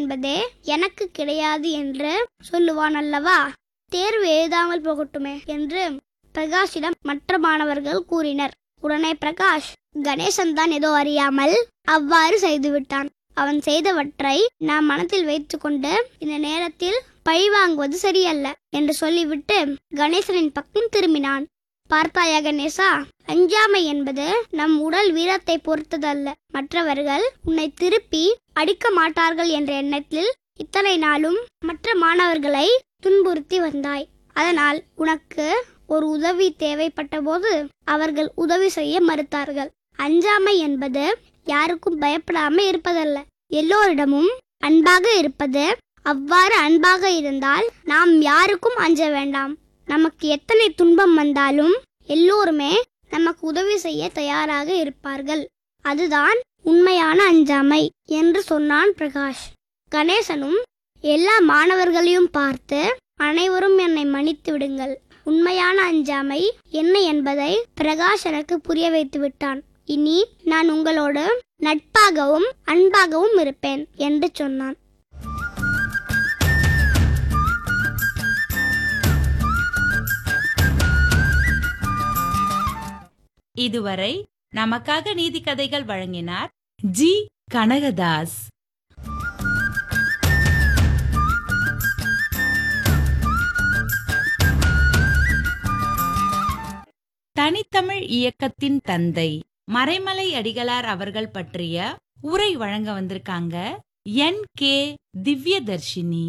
என்பதே எனக்கு கிடையாது என்று சொல்லுவான் அல்லவா தேர்வு எழுதாமல் போகட்டுமே என்று பிரகாஷிடம் மற்ற மாணவர்கள் கூறினர் உடனே பிரகாஷ் கணேசன் தான் ஏதோ அறியாமல் அவ்வாறு செய்துவிட்டான் அவன் செய்தவற்றை நாம் மனத்தில் வைத்துக்கொண்டு இந்த நேரத்தில் பழிவாங்குவது சரியல்ல என்று சொல்லிவிட்டு கணேசனின் பக்கம் திரும்பினான் பார்த்தாயா கணேசா அஞ்சாமை என்பது நம் உடல் வீரத்தை பொறுத்ததல்ல மற்றவர்கள் உன்னை திருப்பி அடிக்க மாட்டார்கள் என்ற எண்ணத்தில் இத்தனை நாளும் மற்ற மாணவர்களை துன்புறுத்தி வந்தாய் அதனால் உனக்கு ஒரு உதவி தேவைப்பட்ட போது அவர்கள் உதவி செய்ய மறுத்தார்கள் அஞ்சாமை என்பது யாருக்கும் பயப்படாம இருப்பதல்ல எல்லோரிடமும் அன்பாக இருப்பது அவ்வாறு அன்பாக இருந்தால் நாம் யாருக்கும் அஞ்ச வேண்டாம் நமக்கு எத்தனை துன்பம் வந்தாலும் எல்லோருமே நமக்கு உதவி செய்ய தயாராக இருப்பார்கள் அதுதான் உண்மையான அஞ்சாமை என்று சொன்னான் பிரகாஷ் கணேசனும் எல்லா மாணவர்களையும் பார்த்து அனைவரும் என்னை மன்னித்து விடுங்கள் உண்மையான அஞ்சாமை என்ன என்பதை பிரகாஷ் எனக்கு புரிய வைத்து விட்டான் இனி நான் உங்களோடு நட்பாகவும் அன்பாகவும் இருப்பேன் என்று சொன்னான் இதுவரை நமக்காக நீதி கதைகள் வழங்கினார் ஜி கனகதாஸ் தனித்தமிழ் இயக்கத்தின் தந்தை மறைமலை அடிகளார் அவர்கள் பற்றிய உரை வழங்க வந்திருக்காங்க என் கே திவ்யதர்ஷினி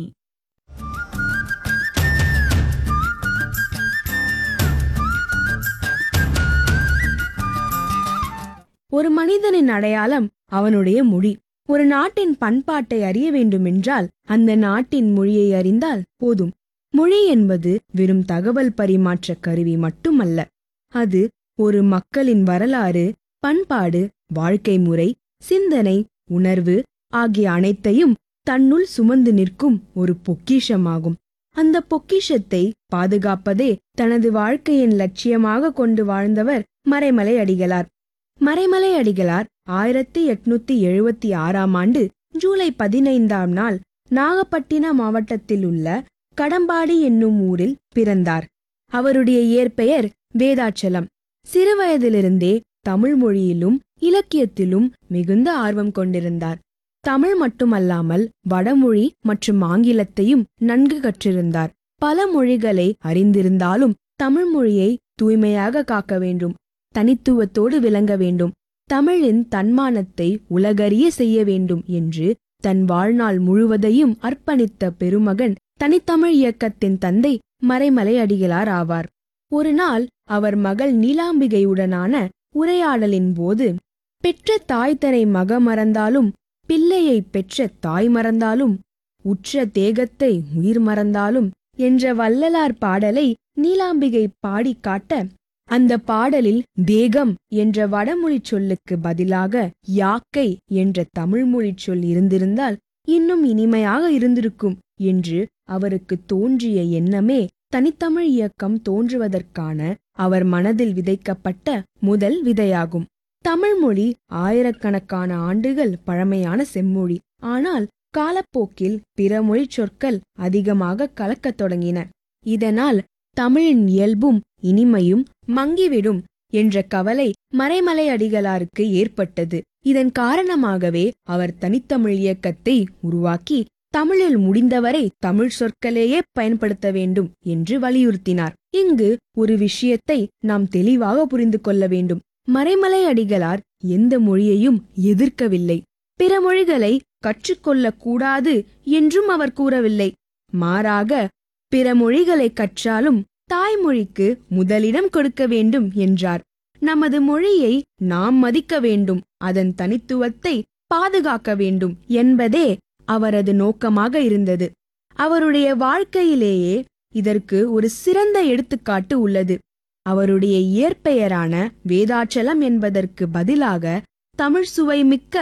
ஒரு மனிதனின் அடையாளம் அவனுடைய மொழி ஒரு நாட்டின் பண்பாட்டை அறிய வேண்டுமென்றால் அந்த நாட்டின் மொழியை அறிந்தால் போதும் மொழி என்பது வெறும் தகவல் பரிமாற்ற கருவி மட்டுமல்ல அது ஒரு மக்களின் வரலாறு பண்பாடு வாழ்க்கை முறை சிந்தனை உணர்வு ஆகிய அனைத்தையும் தன்னுள் சுமந்து நிற்கும் ஒரு பொக்கிஷமாகும் அந்த பொக்கிஷத்தை பாதுகாப்பதே தனது வாழ்க்கையின் லட்சியமாக கொண்டு வாழ்ந்தவர் மறைமலை அடிகளார் மறைமலை அடிகளார் ஆயிரத்தி எட்நூத்தி எழுபத்தி ஆறாம் ஆண்டு ஜூலை பதினைந்தாம் நாள் நாகப்பட்டினம் மாவட்டத்தில் உள்ள கடம்பாடி என்னும் ஊரில் பிறந்தார் அவருடைய இயற்பெயர் வேதாச்சலம் சிறுவயதிலிருந்தே தமிழ் மொழியிலும் இலக்கியத்திலும் மிகுந்த ஆர்வம் கொண்டிருந்தார் தமிழ் மட்டுமல்லாமல் வடமொழி மற்றும் ஆங்கிலத்தையும் நன்கு கற்றிருந்தார் பல மொழிகளை அறிந்திருந்தாலும் தமிழ் மொழியை தூய்மையாக காக்க வேண்டும் தனித்துவத்தோடு விளங்க வேண்டும் தமிழின் தன்மானத்தை உலகறிய செய்ய வேண்டும் என்று தன் வாழ்நாள் முழுவதையும் அர்ப்பணித்த பெருமகன் தனித்தமிழ் இயக்கத்தின் தந்தை மறைமலை அடிகளார் ஆவார் ஒரு நாள் அவர் மகள் நீலாம்பிகையுடனான உரையாடலின் போது பெற்ற தாய் தனை மக மறந்தாலும் பிள்ளையை பெற்ற தாய் மறந்தாலும் உற்ற தேகத்தை உயிர் மறந்தாலும் என்ற வள்ளலார் பாடலை நீலாம்பிகை பாடிக் காட்ட அந்த பாடலில் தேகம் என்ற வடமொழிச் சொல்லுக்கு பதிலாக யாக்கை என்ற தமிழ்மொழிச் சொல் இருந்திருந்தால் இன்னும் இனிமையாக இருந்திருக்கும் என்று அவருக்கு தோன்றிய எண்ணமே தனித்தமிழ் இயக்கம் தோன்றுவதற்கான அவர் மனதில் விதைக்கப்பட்ட முதல் விதையாகும் தமிழ்மொழி ஆயிரக்கணக்கான ஆண்டுகள் பழமையான செம்மொழி ஆனால் காலப்போக்கில் பிற மொழிச் சொற்கள் அதிகமாக கலக்கத் தொடங்கின இதனால் தமிழின் இயல்பும் இனிமையும் மங்கிவிடும் என்ற கவலை மறைமலை அடிகளாருக்கு ஏற்பட்டது இதன் காரணமாகவே அவர் தனித்தமிழ் இயக்கத்தை உருவாக்கி தமிழில் முடிந்தவரை தமிழ் சொற்களையே பயன்படுத்த வேண்டும் என்று வலியுறுத்தினார் இங்கு ஒரு விஷயத்தை நாம் தெளிவாக புரிந்து கொள்ள வேண்டும் மறைமலை அடிகளார் எந்த மொழியையும் எதிர்க்கவில்லை பிற மொழிகளை கற்றுக்கொள்ளக் கூடாது என்றும் அவர் கூறவில்லை மாறாக பிற மொழிகளை கற்றாலும் தாய்மொழிக்கு முதலிடம் கொடுக்க வேண்டும் என்றார் நமது மொழியை நாம் மதிக்க வேண்டும் அதன் தனித்துவத்தை பாதுகாக்க வேண்டும் என்பதே அவரது நோக்கமாக இருந்தது அவருடைய வாழ்க்கையிலேயே இதற்கு ஒரு சிறந்த எடுத்துக்காட்டு உள்ளது அவருடைய இயற்பெயரான வேதாச்சலம் என்பதற்கு பதிலாக தமிழ் சுவைமிக்க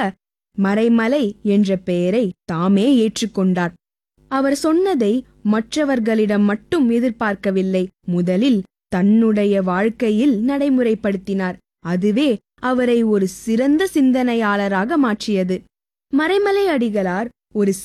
மறைமலை என்ற பெயரை தாமே ஏற்றுக்கொண்டார் அவர் சொன்னதை மற்றவர்களிடம் மட்டும் எதிர்பார்க்கவில்லை முதலில் தன்னுடைய வாழ்க்கையில் நடைமுறைப்படுத்தினார் அதுவே அவரை ஒரு சிறந்த சிந்தனையாளராக மாற்றியது மறைமலை அடிகளார் ஒரு